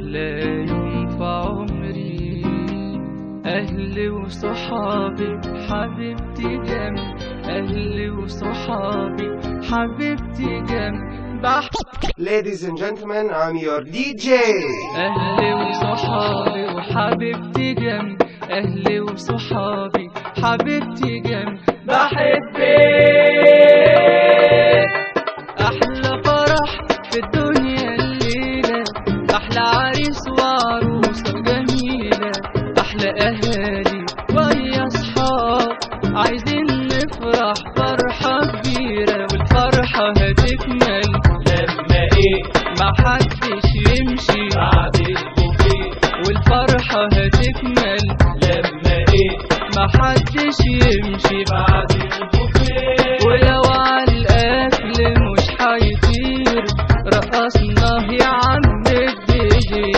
أحلى يوم في عمري أهلي وصحابي حبيبتي جنبي أهلي وصحابي حبيبتي جنبي بح Ladies and gentlemen, I'm your DJ. أهلي وصحابي وحبيبتي جنبي أهلي وصحابي حبيبتي جنبي بحبك أحلى فرح في الدنيا الليلة أحلى عريس وعروسة جميلة أحلى أهالي ويا أصحاب عايزين نفرح فرحة كبيرة والفرحة هتكمل لما ايه ما حدش يمشي بعد البوفيه والفرحة هتكمل لما ايه ما حدش يمشي بعد البوفيه ولو على الأكل مش هيطير رقصنا يا عم الدي جي